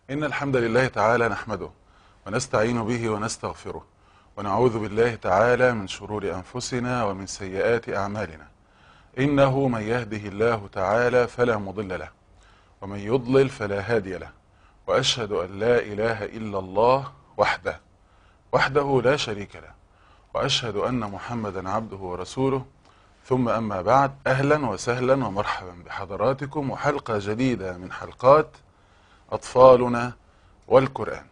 إن الحمد لله تعالى نحمده ونستعين به ونستغفره ونعوذ بالله تعالى من شرور أنفسنا ومن سيئات أعمالنا إنه من يهده الله تعالى فلا مضل له ومن يضلل فلا هادي له وأشهد أن لا إله إلا الله وحده وحده لا شريك له وأشهد أن محمدا عبده ورسوله ثم أما بعد أهلا وسهلا ومرحبا بحضراتكم وحلقة جديدة من حلقات أطفالنا والقرآن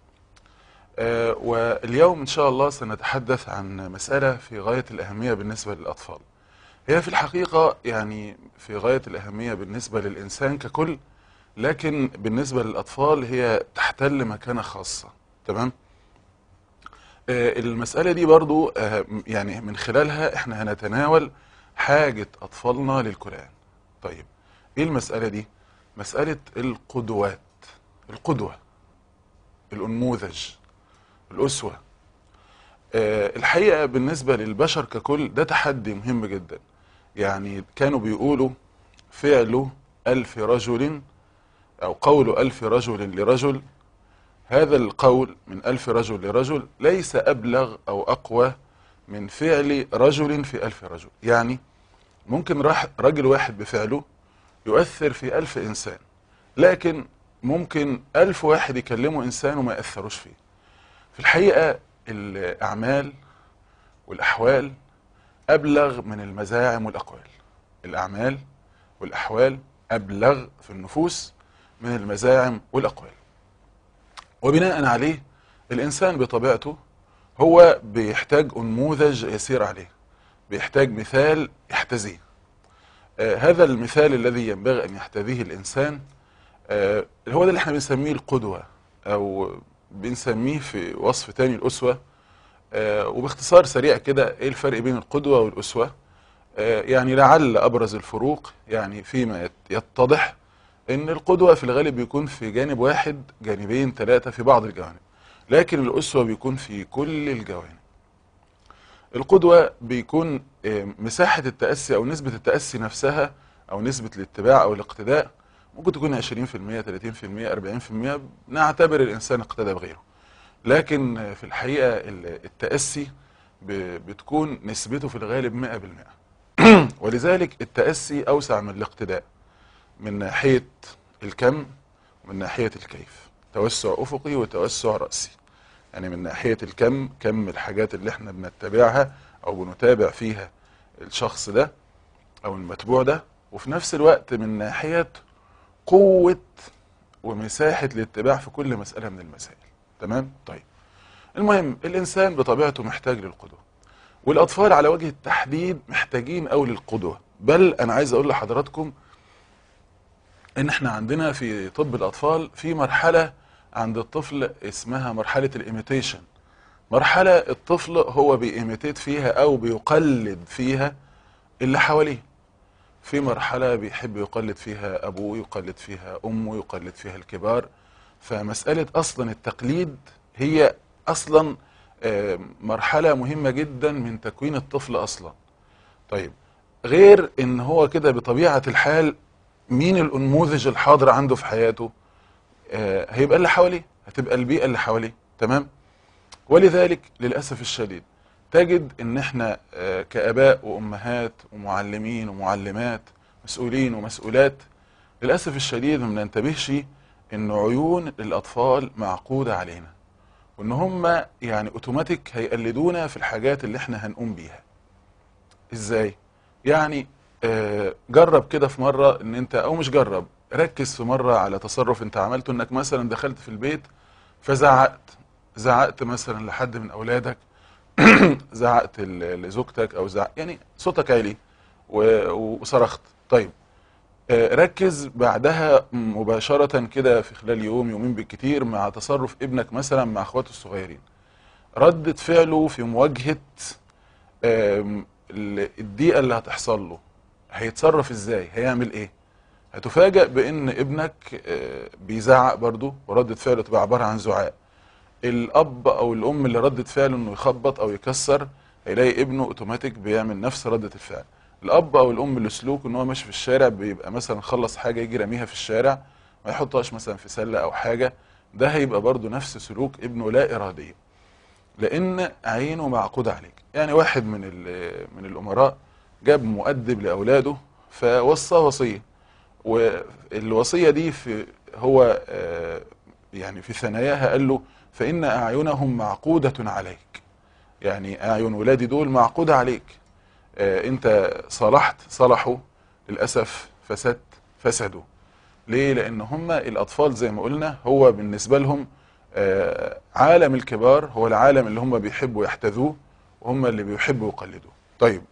آه، واليوم إن شاء الله سنتحدث عن مسألة في غاية الأهمية بالنسبة للأطفال هي في الحقيقة يعني في غاية الأهمية بالنسبة للإنسان ككل لكن بالنسبة للأطفال هي تحتل مكانة خاصة تمام آه، المسألة دي برضو آه، يعني من خلالها احنا هنتناول حاجة أطفالنا للقرآن طيب ايه المسألة دي مسألة القدوات القدوة الأنموذج الأسوة آه، الحقيقة بالنسبة للبشر ككل ده تحدي مهم جدا يعني كانوا بيقولوا فعل ألف رجل أو قول ألف رجل لرجل هذا القول من ألف رجل لرجل ليس أبلغ أو أقوى من فعل رجل في ألف رجل يعني ممكن راح رجل واحد بفعله يؤثر في ألف إنسان لكن ممكن ألف واحد يكلموا إنسان وما يأثروش فيه في الحقيقة الأعمال والأحوال أبلغ من المزاعم والأقوال الأعمال والأحوال أبلغ في النفوس من المزاعم والأقوال وبناء عليه الإنسان بطبيعته هو بيحتاج أنموذج يسير عليه بيحتاج مثال يحتذيه آه هذا المثال الذي ينبغي أن يحتذيه الإنسان آه هو ده اللي احنا بنسميه القدوة أو بنسميه في وصف تاني الأسوة آه وباختصار سريع كده ايه الفرق بين القدوة والأسوة آه يعني لعل أبرز الفروق يعني فيما يت- يتضح ان القدوة في الغالب بيكون في جانب واحد جانبين ثلاثة في بعض الجوانب لكن الأسوة بيكون في كل الجوانب القدوة بيكون آه، مساحة التأسي أو نسبة التأسي نفسها أو نسبة الاتباع أو الاقتداء ممكن تكون 20% 30% 40% نعتبر الإنسان اقتدى بغيره لكن آه، في الحقيقة ال- التأسي ب- بتكون نسبته في الغالب 100% ولذلك التأسي أوسع من الاقتداء من ناحية الكم ومن ناحية الكيف توسع أفقي وتوسع رأسي يعني من ناحية الكم كم الحاجات اللي احنا بنتبعها أو بنتابع فيها الشخص ده أو المتبوع ده وفي نفس الوقت من ناحية قوة ومساحة الاتباع في كل مسألة من المسائل تمام؟ طيب المهم الإنسان بطبيعته محتاج للقدوة والأطفال على وجه التحديد محتاجين أوي للقدوة بل أنا عايز أقول لحضراتكم ان احنا عندنا في طب الاطفال في مرحلة عند الطفل اسمها مرحلة الايميتيشن مرحلة الطفل هو بييميتيت فيها او بيقلد فيها اللي حواليه في مرحلة بيحب يقلد فيها ابوه يقلد فيها امه يقلد فيها الكبار فمسألة اصلا التقليد هي اصلا آه، مرحلة مهمة جدا من تكوين الطفل اصلا طيب غير ان هو كده بطبيعة الحال مين الانموذج الحاضر عنده في حياته آه هيبقى اللي حواليه هتبقى البيئة اللي حواليه تمام ولذلك للأسف الشديد تجد ان احنا آه كآباء وأمهات ومعلمين ومعلمات مسؤولين ومسؤولات للأسف الشديد ما بننتبهش ان عيون الأطفال معقودة علينا وان هم يعني اوتوماتيك هيقلدونا في الحاجات اللي احنا هنقوم بيها ازاي يعني آه، جرب كده في مرة ان انت او مش جرب ركز في مرة على تصرف انت عملته انك مثلا دخلت في البيت فزعقت زعقت مثلا لحد من اولادك زعقت ل- لزوجتك او زعق يعني صوتك عالي و- وصرخت طيب آه، ركز بعدها مباشرة كده في خلال يوم يومين بالكتير مع تصرف ابنك مثلا مع اخواته الصغيرين ردة فعله في مواجهة آم، ال- الضيقة اللي هتحصل له هيتصرف ازاي هيعمل ايه هتفاجأ بان ابنك آه، بيزعق برضه وردة فعله تبقى عبارة عن زعاق الاب او الام اللي ردة فعله انه يخبط او يكسر هيلاقي ابنه اوتوماتيك بيعمل نفس ردة الفعل الاب او الام اللي سلوك ان هو ماشي في الشارع بيبقى مثلا خلص حاجة يجي راميها في الشارع ما يحطهاش مثلا في سلة او حاجة ده هيبقى برضو نفس سلوك ابنه لا اراديا لان عينه معقودة عليك يعني واحد من ال- من الامراء جاب مؤدب لاولاده فوصى وصيه والوصيه دي في هو آه، يعني في ثناياها قال له فان اعينهم معقوده عليك يعني اعين ولادي دول معقوده عليك آه، انت صلحت صلحوا للاسف فسدت فسدوا ليه لان هم الاطفال زي ما قلنا هو بالنسبه لهم آه، عالم الكبار هو العالم اللي هم بيحبوا يحتذوه وهم اللي بيحبوا يقلدوه طيب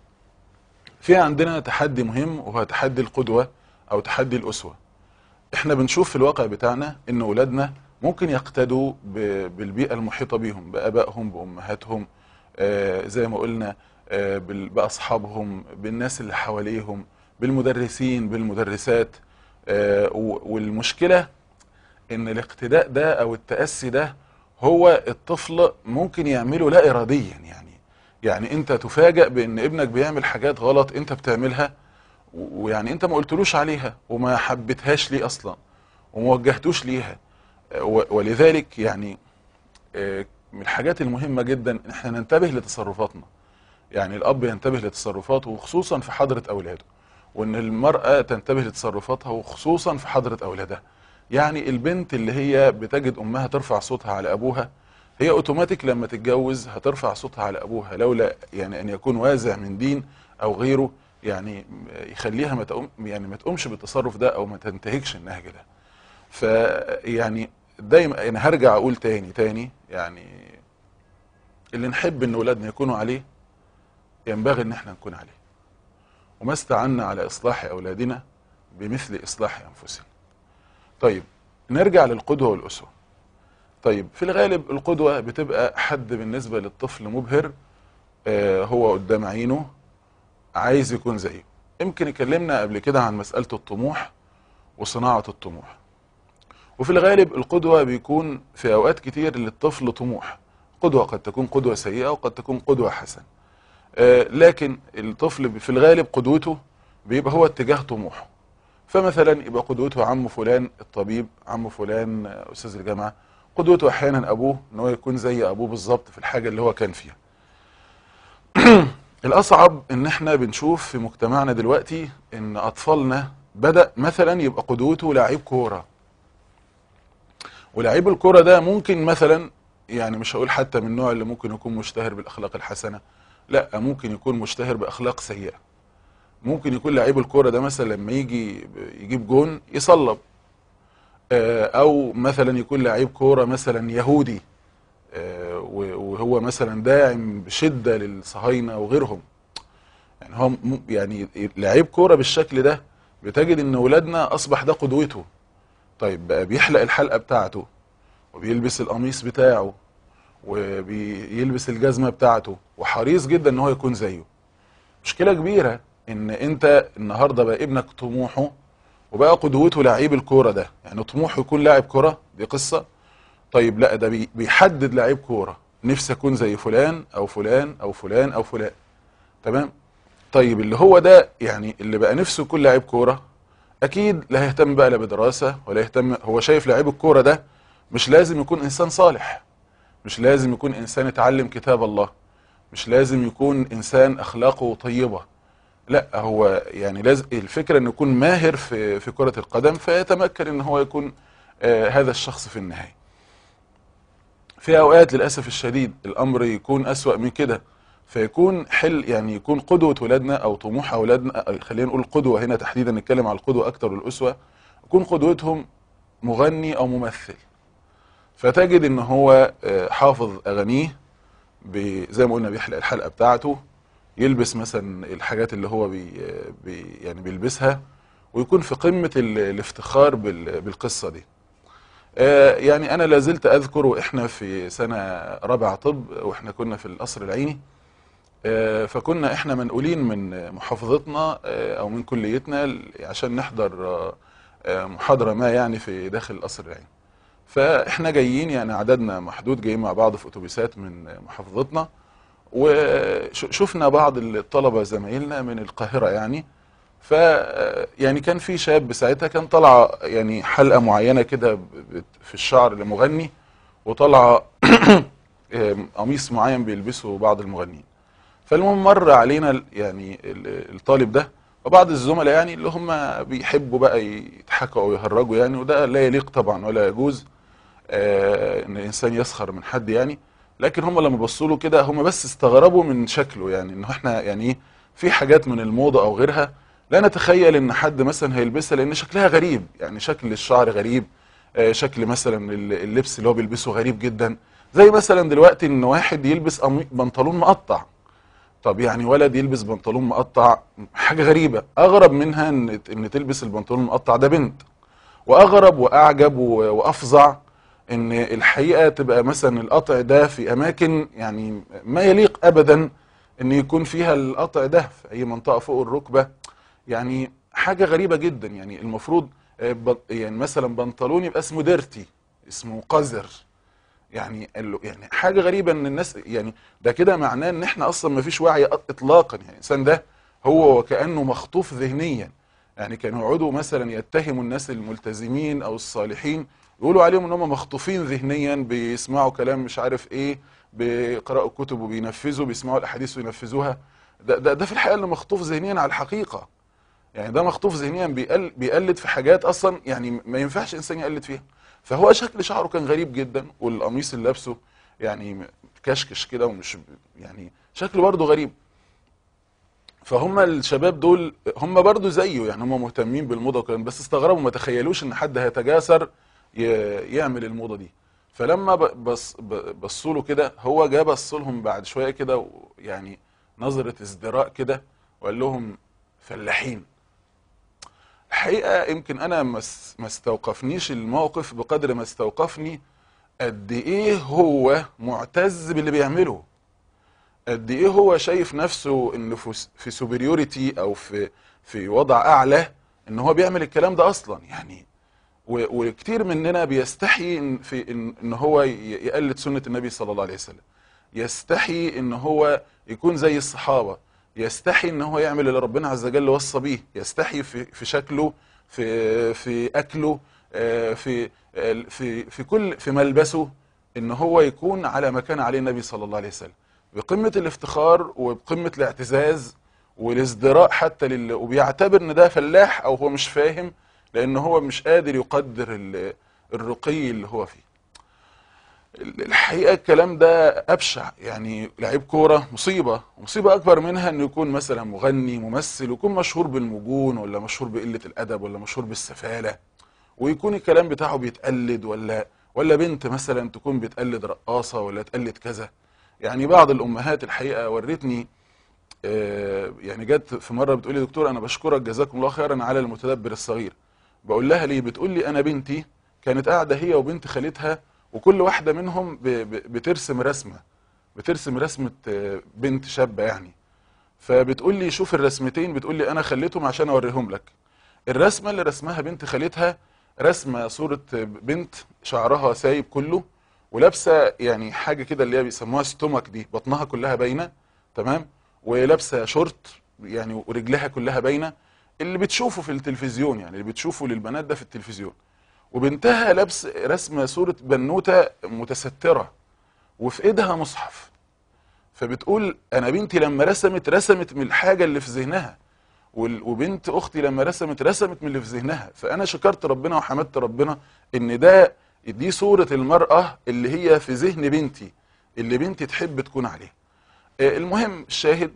في عندنا تحدي مهم وهو تحدي القدوه او تحدي الاسوه احنا بنشوف في الواقع بتاعنا ان اولادنا ممكن يقتدوا ب- بالبيئه المحيطه بيهم بابائهم بامهاتهم آه، زي ما قلنا آه، بال- باصحابهم بالناس اللي حواليهم بالمدرسين بالمدرسات آه، و- والمشكله ان الاقتداء ده او التاسي ده هو الطفل ممكن يعمله لا اراديا يعني يعني انت تفاجأ بان ابنك بيعمل حاجات غلط انت بتعملها و- ويعني انت ما قلتلوش عليها وما حبيتهاش ليه اصلا وما وجهتوش ليها آه، و- ولذلك يعني آه، من الحاجات المهمة جدا ان احنا ننتبه لتصرفاتنا يعني الاب ينتبه لتصرفاته وخصوصا في حضرة اولاده وان المرأة تنتبه لتصرفاتها وخصوصا في حضرة اولادها يعني البنت اللي هي بتجد امها ترفع صوتها على ابوها هي اوتوماتيك لما تتجوز هترفع صوتها على ابوها لولا يعني ان يكون وازع من دين او غيره يعني يخليها ما تقوم يعني ما تقومش بالتصرف ده او ما تنتهكش النهج ده فيعني دايما انا هرجع اقول تاني تاني يعني اللي نحب ان اولادنا يكونوا عليه ينبغي ان احنا نكون عليه وما استعنا على اصلاح اولادنا بمثل اصلاح انفسنا طيب نرجع للقدوه والاسوه طيب في الغالب القدوه بتبقى حد بالنسبه للطفل مبهر آه، هو قدام عينه عايز يكون زيه يمكن اتكلمنا قبل كده عن مساله الطموح وصناعه الطموح وفي الغالب القدوة بيكون في أوقات كتير للطفل طموح قدوة قد تكون قدوة سيئة وقد تكون قدوة حسنة آه، لكن الطفل في الغالب قدوته بيبقى هو اتجاه طموحه فمثلا يبقى قدوته عم فلان الطبيب عم فلان آه، أستاذ الجامعة قدوته أحيانا أبوه إن هو يكون زي أبوه بالظبط في الحاجة اللي هو كان فيها الأصعب إن إحنا بنشوف في مجتمعنا دلوقتي إن أطفالنا بدأ مثلا يبقى قدوته لعيب كورة ولعيب الكرة ده ممكن مثلا يعني مش هقول حتى من النوع اللي ممكن يكون مشتهر بالأخلاق الحسنة لا ممكن يكون مشتهر بأخلاق سيئة ممكن يكون لعيب الكرة ده مثلا لما يجي يجيب جون يصلب آه، أو مثلا يكون لعيب كورة مثلا يهودي آه، وهو مثلا داعم بشدة للصهاينة وغيرهم يعني هو م- يعني لعيب كورة بالشكل ده بتجد ان ولادنا اصبح ده قدوته طيب بقى بيحلق الحلقة بتاعته وبيلبس القميص بتاعه وبيلبس الجزمة بتاعته وحريص جدا ان هو يكون زيه مشكلة كبيرة ان انت النهاردة بقى ابنك طموحه وبقى قدوته لعيب الكورة ده يعني طموحه يكون لاعب كورة دي قصة طيب لا ده بي- بيحدد لعيب كورة نفسي اكون زي فلان او فلان او فلان او فلان تمام طيب اللي هو ده يعني اللي بقى نفسه يكون لاعب كورة اكيد لا هيهتم بقى لا بدراسة ولا يهتم هو شايف لعيب الكورة ده مش لازم يكون انسان صالح مش لازم يكون انسان اتعلم كتاب الله مش لازم يكون انسان اخلاقه طيبة لا هو يعني لازم الفكرة انه يكون ماهر في في كرة القدم فيتمكن ان هو يكون آه هذا الشخص في النهاية في اوقات للاسف الشديد الامر يكون اسوأ من كده فيكون حل يعني يكون قدوة ولادنا او طموح اولادنا خلينا نقول قدوة هنا تحديدا نتكلم على القدوة اكتر والاسوة يكون قدوتهم مغني او ممثل فتجد ان هو آه، حافظ اغانيه ب- زي ما قلنا بيحلق الحلقة بتاعته يلبس مثلا الحاجات اللي هو بي بي يعني بيلبسها ويكون في قمة ال- الافتخار بال- بالقصة دي آه، يعني انا لازلت اذكر واحنا في سنة رابعة طب واحنا كنا في القصر العيني آه، فكنا احنا منقولين من محافظتنا آه، او من كليتنا ل- عشان نحضر آه، آه، محاضرة ما يعني في داخل القصر العيني فاحنا جايين يعني عددنا محدود جايين مع بعض في اتوبيسات من محافظتنا وشفنا بعض الطلبة زمايلنا من القاهرة يعني ف يعني كان في شاب ساعتها كان طالعه يعني حلقه معينه كده ب- ب- في الشعر لمغني وطالعه قميص معين بيلبسه بعض المغنيين فالمهم مر علينا ال- يعني ال- الطالب ده وبعض الزملاء يعني اللي هم بيحبوا بقى يضحكوا او يهرجوا يعني وده لا يليق طبعا ولا يجوز آه، ان الانسان يسخر من حد يعني لكن هم لما بصوا له كده هم بس استغربوا من شكله يعني ان احنا يعني ايه في حاجات من الموضه او غيرها لا نتخيل ان حد مثلا هيلبسها لان شكلها غريب يعني شكل الشعر غريب آه، شكل مثلا ال- اللبس اللي هو بيلبسه غريب جدا زي مثلا دلوقتي ان واحد يلبس قمي- بنطلون مقطع طب يعني ولد يلبس بنطلون مقطع حاجه غريبه اغرب منها ان ان تلبس البنطلون المقطع ده بنت واغرب واعجب و- وافظع ان الحقيقه تبقى مثلا القطع ده في اماكن يعني ما يليق ابدا ان يكون فيها القطع ده في اي منطقه فوق الركبه يعني حاجه غريبه جدا يعني المفروض آه، ب- يعني مثلا بنطلون يبقى اسمه ديرتي اسمه قذر يعني ال- يعني حاجه غريبه ان الناس يعني ده كده معناه ان احنا اصلا ما فيش وعي اطلاقا يعني الانسان ده هو وكانه مخطوف ذهنيا يعني كانوا يقعدوا مثلا يتهموا الناس الملتزمين او الصالحين يقولوا عليهم ان هم مخطوفين ذهنيا بيسمعوا كلام مش عارف ايه بيقراوا كتب وبينفذوا بيسمعوا الاحاديث وينفذوها ده ده, ده في الحقيقه اللي مخطوف ذهنيا على الحقيقه يعني ده مخطوف ذهنيا بيقل بيقلد في حاجات اصلا يعني ما ينفعش انسان يقلد فيها فهو شكل شعره كان غريب جدا والقميص اللي لابسه يعني كشكش كده ومش يعني شكله برضه غريب فهم الشباب دول هم برضه زيه يعني هم مهتمين بالموضه وكده بس استغربوا ما تخيلوش ان حد هيتجاسر ي- يعمل الموضه دي فلما ب- بص ب- بصوا له كده هو جه بص لهم بعد شويه كده يعني نظره ازدراء كده وقال لهم فلاحين الحقيقه يمكن انا ما اس- ما استوقفنيش الموقف بقدر ما استوقفني قد ايه هو معتز باللي بيعمله قد ايه هو شايف نفسه انه في في سوبريوريتي او في في وضع اعلى ان هو بيعمل الكلام ده اصلا يعني و- وكتير مننا بيستحي ان في ان إن هو ي- يقلد سنة النبي صلى الله عليه وسلم يستحي ان هو يكون زي الصحابة يستحي ان هو يعمل اللي ربنا عز وجل وصى بيه يستحي في في شكله في في اكله آه، في آه، في في كل في ملبسه ان هو يكون على ما كان عليه النبي صلى الله عليه وسلم بقمة الافتخار وبقمة الاعتزاز والازدراء حتى لل... وبيعتبر ان ده فلاح او هو مش فاهم لان هو مش قادر يقدر ال- الرقي اللي هو فيه الحقيقه الكلام ده ابشع يعني لعيب كوره مصيبه ومصيبه اكبر منها انه يكون مثلا مغني ممثل ويكون مشهور بالمجون ولا مشهور بقله الادب ولا مشهور بالسفاله ويكون الكلام بتاعه بيتقلد ولا ولا بنت مثلا تكون بتقلد رقاصه ولا تقلد كذا يعني بعض الامهات الحقيقه ورتني آه، يعني جت في مره بتقول لي دكتور انا بشكرك جزاكم الله خيرا على المتدبر الصغير بقول لها ليه بتقول لي انا بنتي كانت قاعده هي وبنت خالتها وكل واحده منهم ب- ب- بترسم رسمه بترسم رسمه آه، بنت شابه يعني فبتقول لي شوف الرسمتين بتقول لي انا خليتهم عشان اوريهم لك الرسمه اللي رسمها بنت خالتها رسمه صوره بنت شعرها سايب كله ولابسه يعني حاجه كده اللي هي بيسموها ستومك دي بطنها كلها باينه تمام ولابسه شورت يعني ورجلها كلها باينه اللي بتشوفه في التلفزيون يعني اللي بتشوفه للبنات ده في التلفزيون وبنتها لابس رسمه صوره بنوته متستره وفي ايدها مصحف فبتقول انا بنتي لما رسمت رسمت من الحاجه اللي في ذهنها وال- وبنت اختي لما رسمت رسمت من اللي في ذهنها فانا شكرت ربنا وحمدت ربنا ان ده دي صوره المراه اللي هي في ذهن بنتي اللي بنتي تحب تكون عليه آه، المهم الشاهد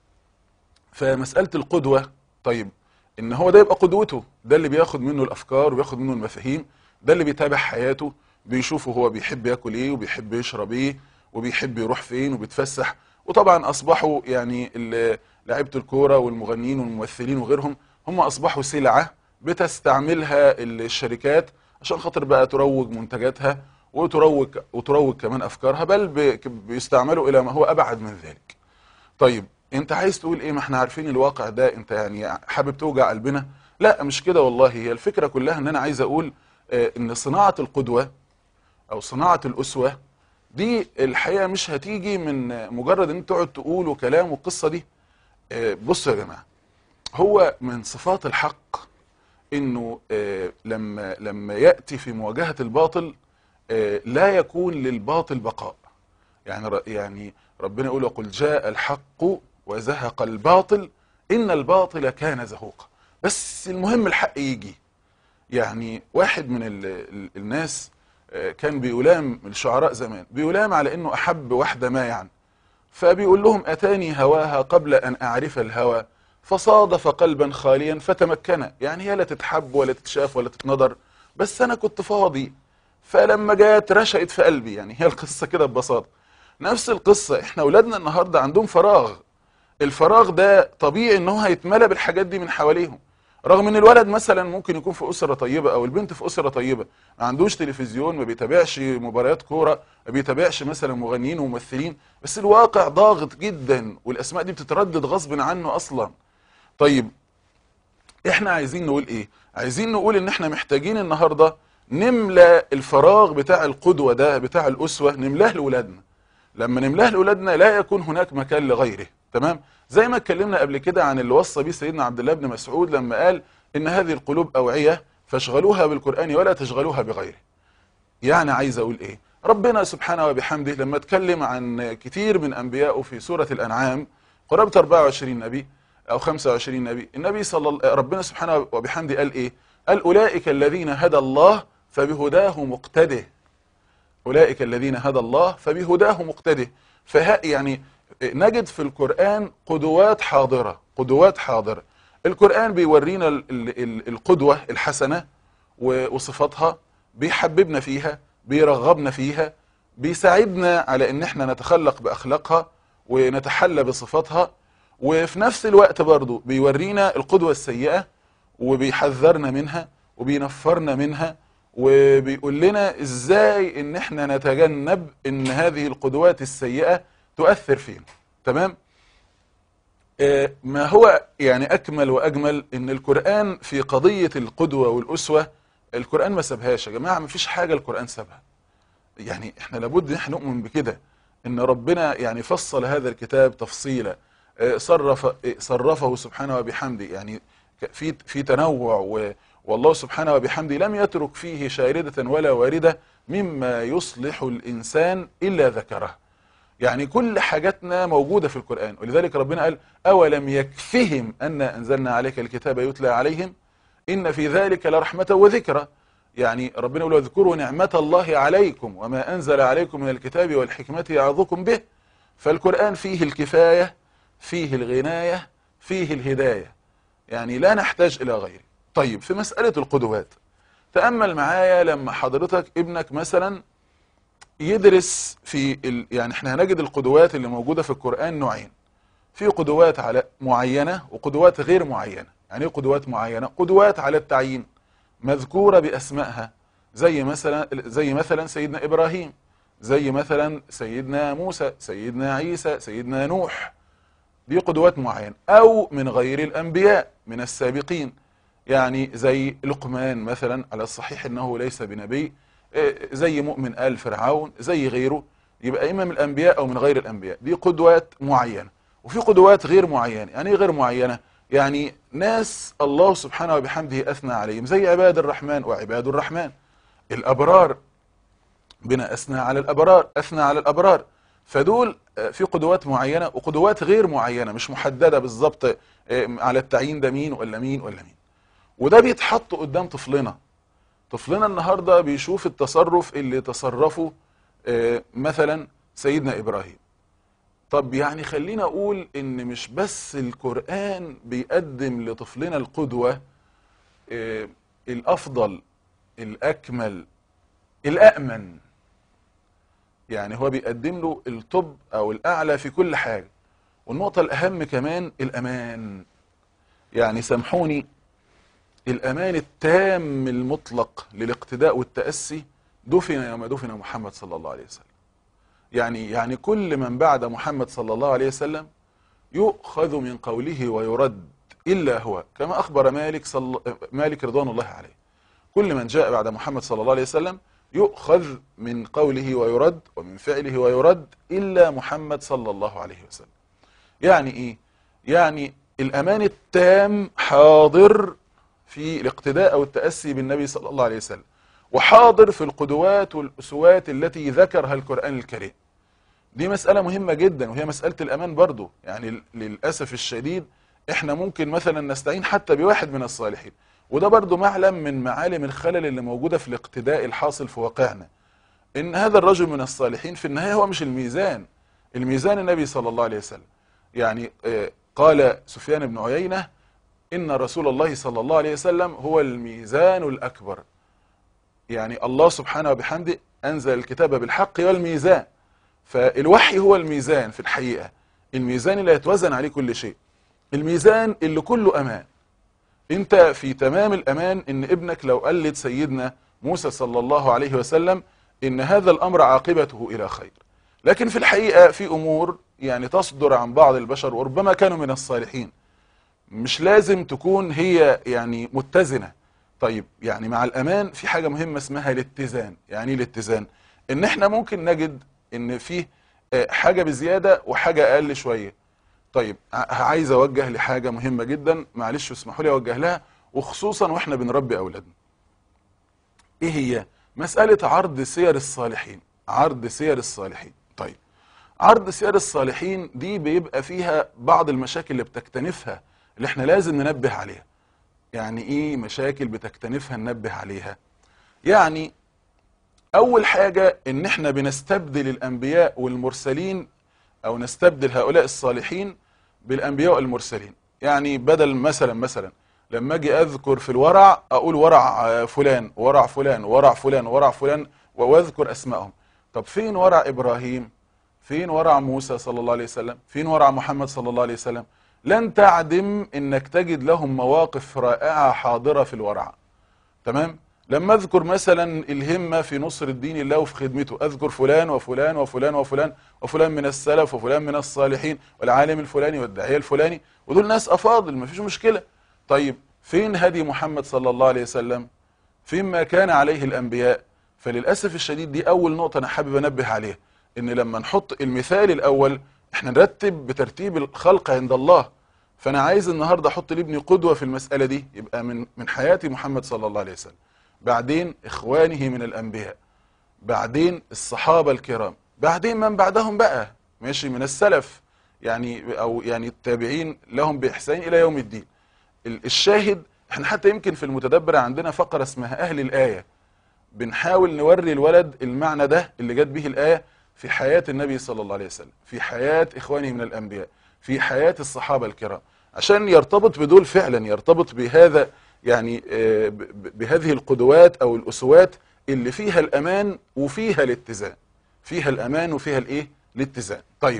فمساله القدوه طيب ان هو ده يبقى قدوته ده اللي بياخد منه الافكار وبياخد منه المفاهيم ده اللي بيتابع حياته بيشوفه هو بيحب ياكل ايه وبيحب يشرب ايه وبيحب يروح فين وبيتفسح وطبعا اصبحوا يعني ال- لعيبه الكوره والمغنيين والممثلين وغيرهم هم اصبحوا سلعه بتستعملها الشركات عشان خاطر بقى تروج منتجاتها وتروج وتروج كمان افكارها بل بي- بيستعملوا الى ما هو ابعد من ذلك طيب انت عايز تقول ايه ما احنا عارفين الواقع ده انت يعني حابب توجع قلبنا لا مش كده والله هي الفكرة كلها ان انا عايز اقول آه، ان صناعة القدوة او صناعة الاسوة دي الحقيقة مش هتيجي من آه، مجرد ان انت تقعد تقول وكلام والقصة دي آه، بصوا يا جماعة هو من صفات الحق انه آه، لما لما ياتي في مواجهه الباطل آه، لا يكون للباطل بقاء يعني ر- يعني ربنا يقول وقل جاء الحق وزهق الباطل ان الباطل كان زهوقا بس المهم الحق يجي يعني واحد من ال ال الناس آه، كان بيلام الشعراء زمان بيلام على انه احب واحده ما يعني فبيقول لهم اتاني هواها قبل ان اعرف الهوى فصادف قلبا خاليا فتمكن يعني هي لا تتحب ولا تتشاف ولا تتنظر بس انا كنت فاضي فلما جات رشقت في قلبي يعني هي القصه كده ببساطه نفس القصه احنا اولادنا النهارده عندهم فراغ الفراغ ده طبيعي ان هو هيتملى بالحاجات دي من حواليهم رغم ان الولد مثلا ممكن يكون في اسره طيبه او البنت في اسره طيبه ما عندوش تلفزيون ما بيتابعش مباريات كوره ما بيتابعش مثلا مغنيين وممثلين بس الواقع ضاغط جدا والاسماء دي بتتردد غصب عنه اصلا طيب احنا عايزين نقول ايه عايزين نقول ان احنا محتاجين النهارده نملى الفراغ بتاع القدوه ده بتاع الاسوه نملاه لاولادنا لما نملاه لاولادنا لا يكون هناك مكان لغيره تمام زي ما اتكلمنا قبل كده عن اللي وصى بيه سيدنا عبد الله بن مسعود لما قال ان هذه القلوب اوعيه فاشغلوها بالقران ولا تشغلوها بغيره يعني عايز اقول ايه ربنا سبحانه وبحمده لما اتكلم عن كتير من انبيائه في سوره الانعام قرابه 24 نبي او 25 نبي النبي صلى الله ربنا سبحانه وبحمده قال ايه قال اولئك الذين هدى الله فبهداه مقتده أولئك الذين هدى الله فبهداه مقتده فها يعني نجد في القرآن قدوات حاضرة قدوات حاضرة القرآن بيورينا ال- ال- ال- القدوة الحسنة و- وصفاتها بيحببنا فيها بيرغبنا فيها بيساعدنا على ان احنا نتخلق بأخلاقها ونتحلى بصفاتها وفي نفس الوقت برضو بيورينا القدوة السيئة وبيحذرنا منها وبينفرنا منها وبيقول لنا ازاي ان احنا نتجنب ان هذه القدوات السيئة تؤثر فينا تمام آه، ما هو يعني اكمل واجمل ان القرآن في قضية القدوة والاسوة القرآن ما سابهاش يا جماعة ما فيش حاجة القرآن سابها يعني احنا لابد ان احنا نؤمن بكده ان ربنا يعني فصل هذا الكتاب تفصيلا آه، صرف آه، صرفه سبحانه وبحمده يعني ك- في في تنوع و- والله سبحانه وبحمده لم يترك فيه شاردة ولا واردة مما يصلح الإنسان إلا ذكره يعني كل حاجاتنا موجودة في القرآن ولذلك ربنا قال أولم يكفهم أن أنزلنا عليك الكتاب يتلى عليهم إن في ذلك لرحمة وذكرى يعني ربنا يقول واذكروا نعمة الله عليكم وما أنزل عليكم من الكتاب والحكمة يعظكم به فالقرآن فيه الكفاية فيه الغناية فيه الهداية يعني لا نحتاج إلى غيره طيب في مسألة القدوات تأمل معايا لما حضرتك ابنك مثلا يدرس في ال... يعني احنا هنجد القدوات اللي موجودة في القرآن نوعين في قدوات على معينة وقدوات غير معينة يعني ايه قدوات معينة قدوات على التعيين مذكورة بأسمائها زي مثلا زي مثلا سيدنا إبراهيم زي مثلا سيدنا موسى سيدنا عيسى سيدنا نوح دي قدوات معينة أو من غير الأنبياء من السابقين يعني زي لقمان مثلا على الصحيح أنه ليس بنبي إيه، زي مؤمن آل فرعون زي غيره يبقى إما من الأنبياء أو من غير الأنبياء دي قدوات معينة وفي قدوات غير معينة يعني إيه غير معينة يعني ناس الله سبحانه وبحمده أثنى عليهم زي عباد الرحمن وعباد الرحمن الأبرار بنا أثنى على الأبرار أثنى على الأبرار فدول آه، في قدوات معينة وقدوات غير معينة مش محددة بالظبط آه، على التعيين ده مين ولا مين ولا مين وده بيتحط قدام طفلنا طفلنا النهاردة بيشوف التصرف اللي تصرفه آه، مثلا سيدنا إبراهيم طب يعني خلينا أقول إن مش بس القرآن بيقدم لطفلنا القدوة آه، الأفضل الأكمل الأأمن يعني هو بيقدم له الطب أو الأعلى في كل حاجة والنقطة الأهم كمان الأمان يعني سامحوني الأمان التام المطلق للاقتداء والتأسي دفن يوم دفن محمد صلى الله عليه وسلم يعني يعني كل من بعد محمد صلى الله عليه وسلم يؤخذ من قوله ويرد إلا هو كما أخبر مالك صل... مالك رضوان الله عليه كل من جاء بعد محمد صلى الله عليه وسلم يؤخذ من قوله ويرد ومن فعله ويرد إلا محمد صلى الله عليه وسلم يعني إيه؟ يعني الأمان التام حاضر في الاقتداء أو التأسي بالنبي صلى الله عليه وسلم وحاضر في القدوات والأسوات التي ذكرها القرآن الكريم دي مسألة مهمة جدا وهي مسألة الأمان برضو يعني للأسف الشديد احنا ممكن مثلا نستعين حتى بواحد من الصالحين وده برضو معلم من معالم الخلل اللي موجودة في الاقتداء الحاصل في واقعنا ان هذا الرجل من الصالحين في النهاية هو مش الميزان الميزان النبي صلى الله عليه وسلم يعني آه، قال سفيان بن عيينة إن رسول الله صلى الله عليه وسلم هو الميزان الأكبر يعني الله سبحانه وبحمده أنزل الكتاب بالحق والميزان فالوحي هو الميزان في الحقيقة الميزان اللي يتوزن عليه كل شيء الميزان اللي كله أمان انت في تمام الأمان ان ابنك لو قلد سيدنا موسى صلى الله عليه وسلم ان هذا الأمر عاقبته إلى خير لكن في الحقيقة في أمور يعني تصدر عن بعض البشر وربما كانوا من الصالحين مش لازم تكون هي يعني متزنة طيب يعني مع الأمان في حاجة مهمة اسمها الاتزان يعني ايه الاتزان ان احنا ممكن نجد ان فيه آه، حاجة بزيادة وحاجة أقل شوية طيب ع- عايز أوجه لحاجة مهمة جدا معلش اسمحوا لي أوجه لها وخصوصا وإحنا بنربي أولادنا إيه هي مسألة عرض سير الصالحين عرض سير الصالحين طيب عرض سير الصالحين دي بيبقى فيها بعض المشاكل اللي بتكتنفها اللي احنا لازم ننبه عليها يعني ايه مشاكل بتكتنفها ننبه عليها يعني اول حاجة ان احنا بنستبدل الانبياء والمرسلين او نستبدل هؤلاء الصالحين بالانبياء والمرسلين يعني بدل مثلا مثلا لما اجي اذكر في الورع اقول ورع آه، فلان ورع فلان ورع فلان ورع فلان واذكر اسمائهم طب فين ورع ابراهيم فين ورع موسى صلى الله عليه وسلم فين ورع محمد صلى الله عليه وسلم لن تعدم انك تجد لهم مواقف رائعة حاضرة في الورع تمام لما اذكر مثلا الهمة في نصر الدين الله وفي خدمته اذكر فلان وفلان وفلان وفلان وفلان من السلف وفلان من الصالحين والعالم الفلاني والداعية الفلاني ودول ناس افاضل مفيش مشكلة طيب فين هدي محمد صلى الله عليه وسلم فين ما كان عليه الانبياء فللاسف الشديد دي اول نقطة انا حابب انبه عليها ان لما نحط المثال الاول احنا نرتب بترتيب الخلق عند الله فانا عايز النهارده احط لابني قدوه في المساله دي يبقى من من حياه محمد صلى الله عليه وسلم بعدين اخوانه من الانبياء بعدين الصحابه الكرام بعدين من بعدهم بقى ماشي من السلف يعني او يعني التابعين لهم باحسان الى يوم الدين ال- الشاهد احنا حتى يمكن في المتدبر عندنا فقره اسمها اهل الايه بنحاول نوري الولد المعنى ده اللي جت به الآية في حياة النبي صلى الله عليه وسلم في حياة إخوانه من الأنبياء في حياة الصحابة الكرام عشان يرتبط بدول فعلا يرتبط بهذا يعني آه، ب- ب- بهذه القدوات أو الأسوات اللي فيها الأمان وفيها الاتزان فيها الأمان وفيها الإيه الاتزان طيب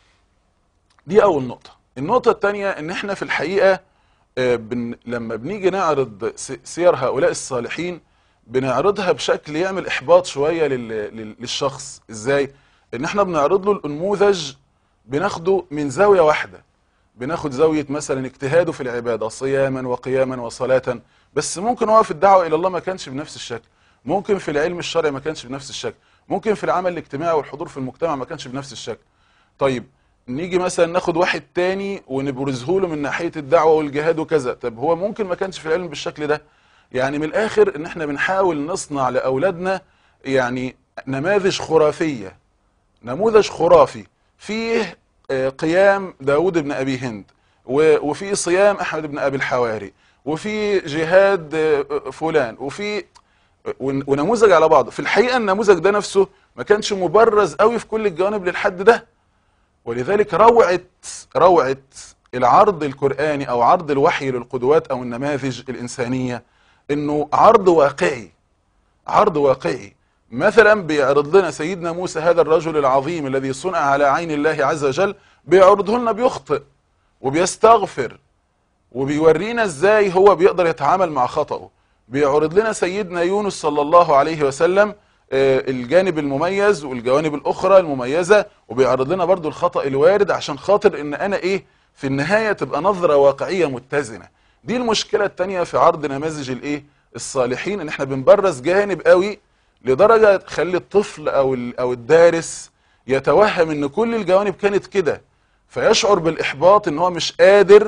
دي أول نقطة النقطة الثانية إن إحنا في الحقيقة آه، بن لما بنيجي نعرض س- سير هؤلاء الصالحين بنعرضها بشكل يعمل إحباط شوية لل- لل- للشخص إزاي؟ إن إحنا بنعرض له النموذج بناخده من زاوية واحدة بناخد زاوية مثلا اجتهاده في العبادة صياما وقياما وصلاة بس ممكن هو في الدعوة إلى الله ما كانش بنفس الشكل ممكن في العلم الشرعي ما كانش بنفس الشكل ممكن في العمل الاجتماعي والحضور في المجتمع ما كانش بنفس الشكل طيب نيجي مثلا ناخد واحد تاني ونبرزه له من ناحية الدعوة والجهاد وكذا طب هو ممكن ما كانش في العلم بالشكل ده يعني من الآخر إن احنا بنحاول نصنع لأولادنا يعني نماذج خرافية نموذج خرافي فيه آه، قيام داود بن أبي هند و- وفي صيام أحمد بن أبي الحواري وفي جهاد آه، فلان وفي ون- ونموذج على بعض في الحقيقة النموذج ده نفسه ما كانش مبرز قوي في كل الجوانب للحد ده ولذلك روعة روعة العرض القرآني أو عرض الوحي للقدوات أو النماذج الإنسانية إنه عرض واقعي عرض واقعي مثلا بيعرض لنا سيدنا موسى هذا الرجل العظيم الذي صنع على عين الله عز وجل بيعرضه لنا بيخطئ وبيستغفر وبيورينا ازاي هو بيقدر يتعامل مع خطأه بيعرض لنا سيدنا يونس صلى الله عليه وسلم آه، الجانب المميز والجوانب الأخرى المميزة وبيعرض لنا برضو الخطأ الوارد عشان خاطر ان انا ايه في النهاية تبقى نظرة واقعية متزنة دي المشكلة التانية في عرض نماذج الايه الصالحين ان احنا بنبرز جانب قوي لدرجة تخلي الطفل او ال- او الدارس يتوهم ان كل الجوانب كانت كده فيشعر بالاحباط ان هو مش قادر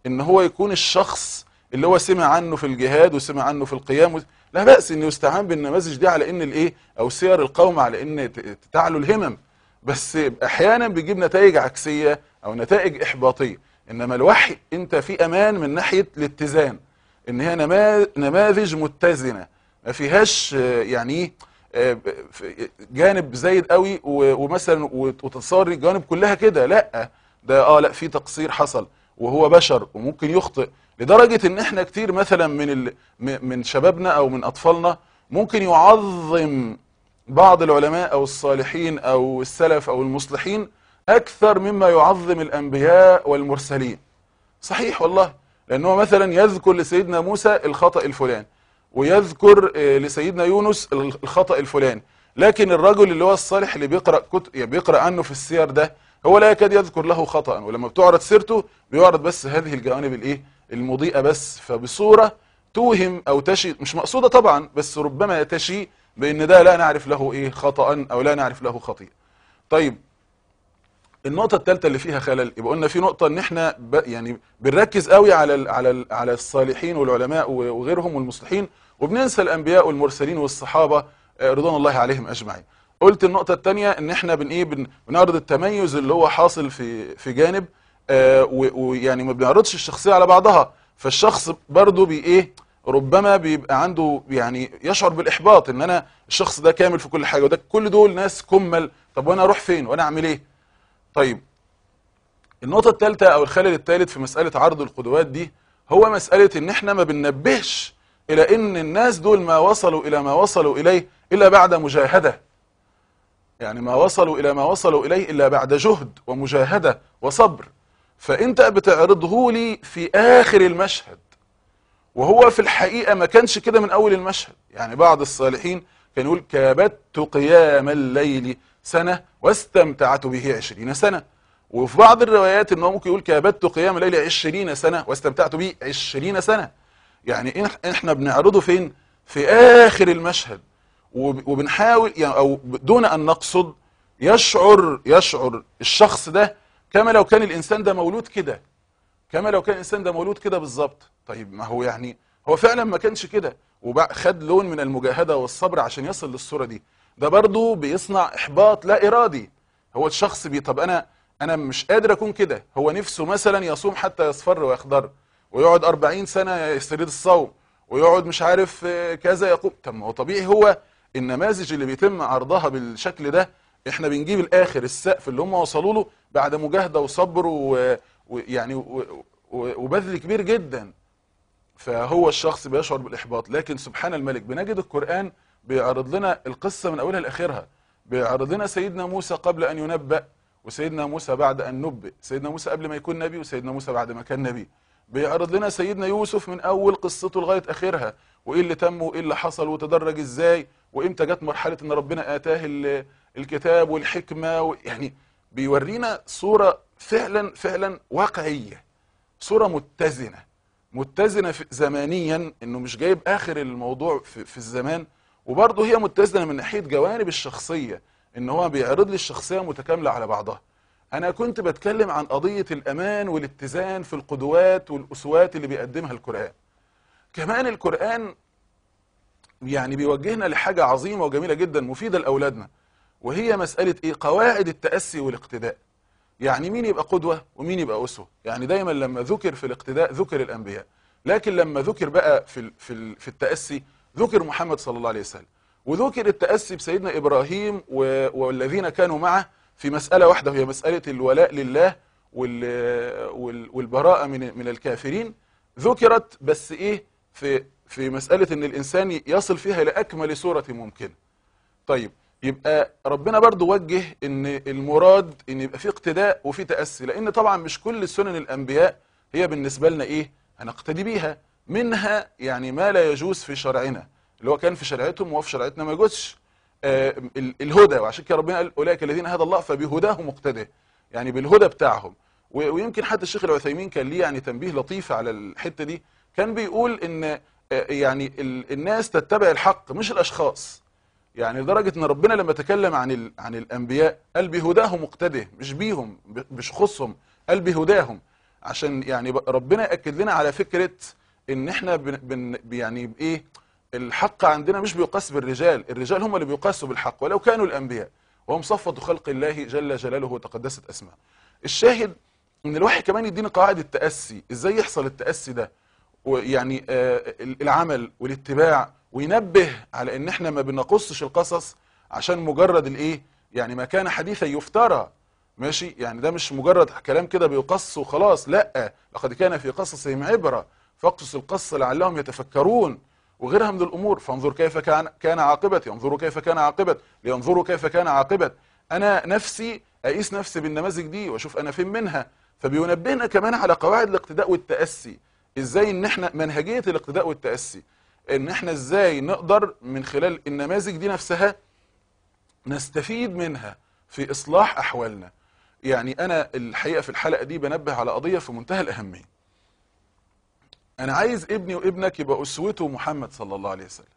ان هو يكون الشخص اللي هو سمع عنه في الجهاد وسمع عنه في القيام و- لا بأس ان يستعان بالنماذج دي على ان الايه او سير القوم على ان ت- تعلو الهمم بس احيانا بيجيب نتائج عكسيه او نتائج احباطيه انما الوحي انت في امان من ناحيه الاتزان ان هي نما- نماذج متزنه ما فيهاش آه، يعني ايه آه، ب- في- جانب زايد قوي و- ومثلا وت- وتتصور الجوانب كلها كده لا ده اه لا في تقصير حصل وهو بشر وممكن يخطئ لدرجه ان احنا كتير مثلا من ال... م- من شبابنا او من اطفالنا ممكن يعظم بعض العلماء او الصالحين او السلف او المصلحين اكثر مما يعظم الانبياء والمرسلين صحيح والله لانه مثلا يذكر لسيدنا موسى الخطأ الفلاني ويذكر آه، لسيدنا يونس الخطأ الفلاني لكن الرجل اللي هو الصالح اللي بيقرأ كت... يعني بيقرأ عنه في السير ده هو لا يكاد يذكر له خطأ ولما بتعرض سيرته بيعرض بس هذه الجوانب الايه المضيئة بس فبصورة توهم او تشي مش مقصودة طبعا بس ربما تشي بان ده لا نعرف له ايه خطأ او لا نعرف له خطيئة طيب النقطة الثالثة اللي فيها خلل يبقى قلنا في نقطة ان احنا ب يعني بنركز قوي على ال على ال على الصالحين والعلماء و- وغيرهم والمصلحين وبننسى الانبياء والمرسلين والصحابة آه، رضوان الله عليهم اجمعين. قلت النقطة الثانية ان احنا بن ايه بن بنعرض التميز اللي هو حاصل في في جانب آه، و- ويعني ما بنعرضش الشخصية على بعضها فالشخص برضه بي ايه ربما بيبقى عنده يعني يشعر بالاحباط ان انا الشخص ده كامل في كل حاجة وده كل دول ناس كمل طب وانا اروح فين وانا اعمل ايه؟ طيب النقطة الثالثة أو الخلل الثالث في مسألة عرض القدوات دي هو مسألة إن إحنا ما بننبهش إلى إن الناس دول ما وصلوا إلى ما وصلوا إليه إلا بعد مجاهدة يعني ما وصلوا إلى ما وصلوا إليه إلا بعد جهد ومجاهدة وصبر فأنت بتعرضه لي في آخر المشهد وهو في الحقيقة ما كانش كده من أول المشهد يعني بعض الصالحين كان يقول كابدت قيام الليل سنة واستمتعت به عشرين سنة وفي بعض الروايات انه ممكن يقول كابدت قيام الليل عشرين سنة واستمتعت به عشرين سنة يعني إح- احنا بنعرضه فين في آخر المشهد وب- وبنحاول يعني أو دون أن نقصد يشعر يشعر الشخص ده كما لو كان الإنسان ده مولود كده كما لو كان الانسان ده مولود كده بالظبط طيب ما هو يعني هو فعلا ما كانش كده وخد لون من المجاهده والصبر عشان يصل للصوره دي ده برضه بيصنع احباط لا ارادي هو الشخص بي طب انا انا مش قادر اكون كده هو نفسه مثلا يصوم حتى يصفر ويخضر ويقعد 40 سنه يستريد الصوم ويقعد مش عارف آه، كذا يقوم طب ما هو طبيعي هو النماذج اللي بيتم عرضها بالشكل ده احنا بنجيب الاخر السقف اللي هم وصلوا له بعد مجاهده وصبر و- ويعني و- و- وبذل كبير جدا فهو الشخص بيشعر بالاحباط لكن سبحان الملك بنجد القران بيعرض لنا القصه من اولها لاخرها بيعرض لنا سيدنا موسى قبل ان ينبأ وسيدنا موسى بعد ان نبئ سيدنا موسى قبل ما يكون نبي وسيدنا موسى بعد ما كان نبي بيعرض لنا سيدنا يوسف من اول قصته لغايه اخرها وايه اللي تم وايه اللي حصل وتدرج ازاي وامتى جت مرحله ان ربنا اتاه ال- الكتاب والحكمه و- يعني بيورينا صوره فعلا فعلا واقعيه صوره متزنه متزنه في زمانيا انه مش جايب اخر الموضوع في, في الزمان وبرضه هي متزنه من ناحيه جوانب الشخصيه ان هو بيعرض لي الشخصيه متكامله على بعضها انا كنت بتكلم عن قضيه الامان والاتزان في القدوات والاسوات اللي بيقدمها القران كمان القران يعني بيوجهنا لحاجه عظيمه وجميله جدا مفيده لاولادنا وهي مساله ايه قواعد التاسي والاقتداء يعني مين يبقى قدوة ومين يبقى أسوة يعني دايما لما ذكر في الاقتداء ذكر الأنبياء لكن لما ذكر بقى في ال- في ال- في التأسي ذكر محمد صلى الله عليه وسلم وذكر التأسي بسيدنا إبراهيم و- والذين كانوا معه في مسألة واحدة وهي مسألة الولاء لله وال- وال- والبراءة من من الكافرين ذكرت بس إيه في في مسألة إن الإنسان يصل فيها إلى أكمل صورة ممكنة طيب يبقى ربنا برضو وجه ان المراد ان يبقى في اقتداء وفي تأسي لان طبعا مش كل سنن الانبياء هي بالنسبة لنا ايه هنقتدي بيها منها يعني ما لا يجوز في شرعنا اللي هو كان في شريعتهم وفي شريعتنا ما يجوزش آه ال- الهدى وعشان كده ربنا قال اولئك الذين هدى الله فبهداه مقتدى يعني بالهدى بتاعهم و- ويمكن حتى الشيخ العثيمين كان ليه يعني تنبيه لطيف على الحتة دي كان بيقول ان آه، يعني ال- الناس تتبع الحق مش الاشخاص يعني لدرجة ان ربنا لما تكلم عن ال... عن الانبياء قال بهداه مقتده مش بيهم ب- مش خصهم قال بهداهم عشان يعني ب- ربنا ياكد لنا على فكره ان احنا بن بن يعني بايه الحق عندنا مش بيقاس بالرجال الرجال هم اللي بيقاسوا بالحق ولو كانوا الانبياء وهم صفوه خلق الله جل جلاله وتقدست اسماء الشاهد ان الوحي كمان يدينا قواعد التاسي ازاي يحصل التاسي ده ويعني آه، العمل والاتباع وينبه على ان احنا ما بنقصش القصص عشان مجرد الايه يعني ما كان حديثا يفترى ماشي يعني ده مش مجرد كلام كده بيقص وخلاص لا لقد كان في قصصهم عبرة فاقصص القص لعلهم يتفكرون وغيرها من الامور فانظر كيف كان كان عاقبة انظروا كيف كان عاقبة لينظروا كيف كان عاقبة انا نفسي اقيس نفسي بالنماذج دي واشوف انا فين منها فبينبهنا كمان على قواعد الاقتداء والتأسي ازاي ان احنا منهجية الاقتداء والتأسي ان احنا ازاي نقدر من خلال النماذج دي نفسها نستفيد منها في اصلاح احوالنا يعني انا الحقيقه في الحلقه دي بنبه على قضيه في منتهى الاهميه انا عايز ابني وابنك يبقى اسوته محمد صلى الله عليه وسلم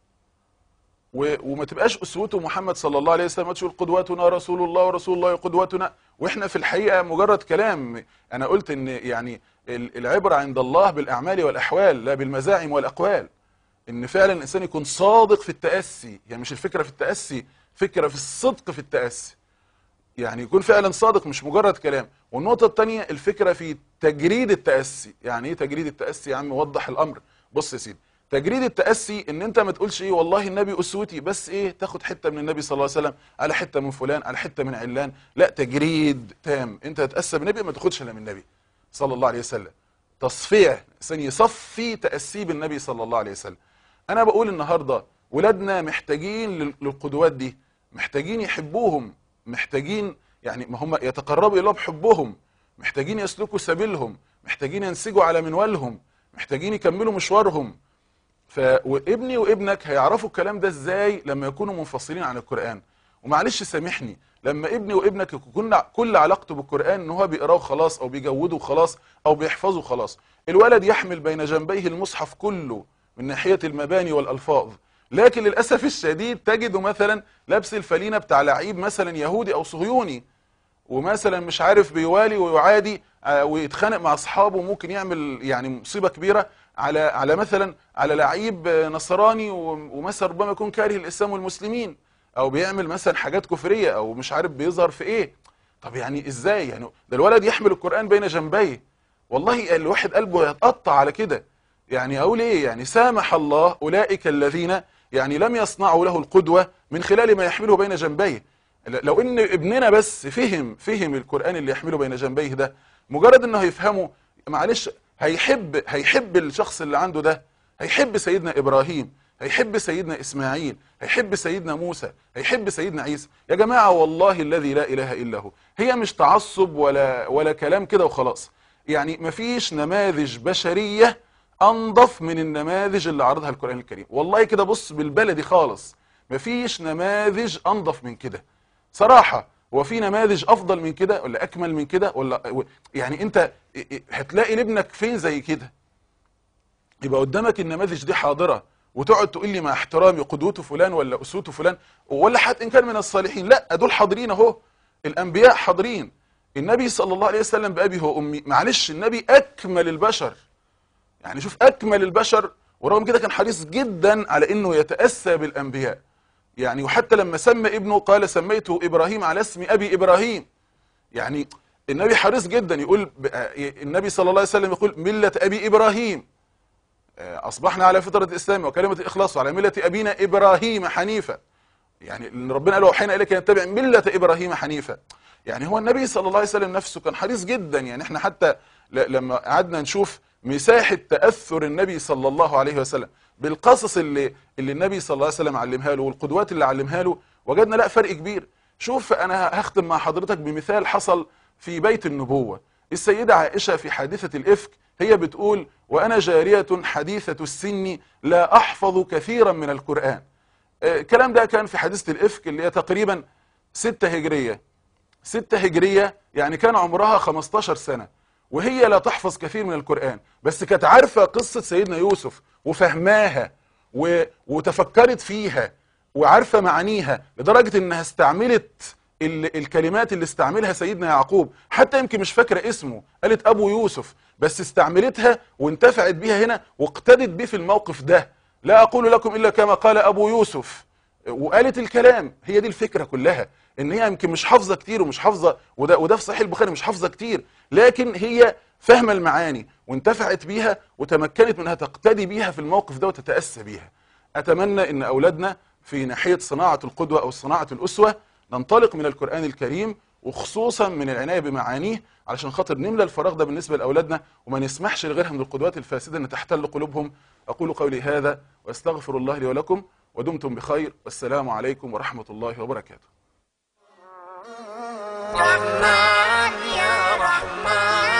و... وما تبقاش اسوته محمد صلى الله عليه وسلم تقول قدوتنا رسول الله ورسول الله قدوتنا واحنا في الحقيقه مجرد كلام انا قلت ان يعني ال- العبره عند الله بالاعمال والاحوال لا بالمزاعم والاقوال ان فعلا الانسان يكون صادق في التاسي يعني مش الفكره في التاسي فكره في الصدق في التاسي يعني يكون فعلا صادق مش مجرد كلام والنقطة التانية الفكرة في تجريد التأسي يعني ايه تجريد التأسي يا عم وضح الأمر بص يا سيدي تجريد التأسي ان انت ما تقولش ايه والله النبي أسوتي بس ايه تاخد حتة من النبي صلى الله عليه وسلم على حتة من فلان على حتة من علان لا تجريد تام انت تتأسى بالنبي ما تاخدش الا من النبي صلى الله عليه وسلم تصفية الانسان يصفي تأسيه بالنبي صلى الله عليه وسلم انا بقول النهاردة ولادنا محتاجين لل- للقدوات دي محتاجين يحبوهم محتاجين يعني ما هم يتقربوا الى الله بحبهم محتاجين يسلكوا سبيلهم محتاجين ينسجوا على منوالهم محتاجين يكملوا مشوارهم ف وابني وابنك هيعرفوا الكلام ده ازاي لما يكونوا منفصلين عن القرآن ومعلش سامحني لما ابني وابنك يكون كل علاقته بالقرآن ان هو بيقراه خلاص او بيجوده خلاص او بيحفظه خلاص الولد يحمل بين جنبيه المصحف كله من ناحية المباني والألفاظ لكن للأسف الشديد تجده مثلا لابس الفلينة بتاع لعيب مثلا يهودي أو صهيوني ومثلا مش عارف بيوالي ويعادي آه، ويتخانق مع اصحابه وممكن يعمل يعني مصيبه كبيره على على مثلا على لعيب آه، نصراني و- ومثلا ربما يكون كاره الاسلام والمسلمين او بيعمل مثلا حاجات كفريه او مش عارف بيظهر في ايه طب يعني ازاي يعني ده الولد يحمل القران بين جنبيه والله الواحد قلبه يتقطع على كده يعني اقول ايه يعني سامح الله اولئك الذين يعني لم يصنعوا له القدوه من خلال ما يحمله بين جنبيه لو ان ابننا بس فهم فهم القران اللي يحمله بين جنبيه ده مجرد انه هيفهمه معلش هيحب هيحب الشخص اللي عنده ده هيحب سيدنا ابراهيم هيحب سيدنا اسماعيل هيحب سيدنا موسى هيحب سيدنا عيسى يا جماعه والله الذي لا اله الا هو هي مش تعصب ولا ولا كلام كده وخلاص يعني مفيش نماذج بشريه انضف من النماذج اللي عرضها القران الكريم والله كده بص بالبلدي خالص مفيش نماذج انضف من كده صراحه هو في نماذج افضل من كده ولا اكمل من كده ولا يعني انت هتلاقي لابنك فين زي كده يبقى قدامك النماذج دي حاضره وتقعد تقول لي مع احترامي قدوته فلان ولا اسوته فلان ولا حتى ان كان من الصالحين لا دول حاضرين اهو الانبياء حاضرين النبي صلى الله عليه وسلم بابي وامي معلش النبي اكمل البشر يعني شوف اكمل البشر ورغم كده كان حريص جدا على انه يتاسى بالانبياء يعني وحتى لما سمى ابنه قال سميته ابراهيم على اسم ابي ابراهيم يعني النبي حريص جدا يقول النبي صلى الله عليه وسلم يقول مله ابي ابراهيم اصبحنا على فطره الاسلام وكلمه الاخلاص وعلى مله ابينا ابراهيم حنيفا يعني ربنا قال وحينا اليك ان تتبع مله ابراهيم حنيفا يعني هو النبي صلى الله عليه وسلم نفسه كان حريص جدا يعني احنا حتى لما قعدنا نشوف مساحه تاثر النبي صلى الله عليه وسلم بالقصص اللي اللي النبي صلى الله عليه وسلم علمها له والقدوات اللي علمها له وجدنا لا فرق كبير شوف انا هختم مع حضرتك بمثال حصل في بيت النبوه السيده عائشه في حادثه الافك هي بتقول وانا جاريه حديثه السن لا احفظ كثيرا من القران الكلام ده كان في حادثه الافك اللي هي تقريبا ستة هجريه ستة هجريه يعني كان عمرها 15 سنه وهي لا تحفظ كثير من القرآن بس كانت عارفة قصة سيدنا يوسف وفهماها و... وتفكرت فيها وعارفة معانيها لدرجة انها استعملت ال- الكلمات اللي استعملها سيدنا يعقوب حتى يمكن مش فاكره اسمه قالت ابو يوسف بس استعملتها وانتفعت بيها هنا واقتدت بيه في الموقف ده لا اقول لكم الا كما قال ابو يوسف وقالت الكلام هي دي الفكره كلها ان هي يمكن مش حافظه كتير ومش حافظه وده وده في صحيح البخاري مش حافظه كتير لكن هي فاهمه المعاني وانتفعت بيها وتمكنت منها تقتدي بيها في الموقف ده وتتاسى بيها اتمنى ان اولادنا في ناحيه صناعه القدوه او صناعه الاسوه ننطلق من القران الكريم وخصوصا من العنايه بمعانيه علشان خاطر نملى الفراغ ده بالنسبه لاولادنا وما نسمحش لغيرها من القدوات الفاسده ان تحتل قلوبهم اقول قولي هذا واستغفر الله لي ولكم ودمتم بخير والسلام عليكم ورحمه الله وبركاته رحمن يا رحمن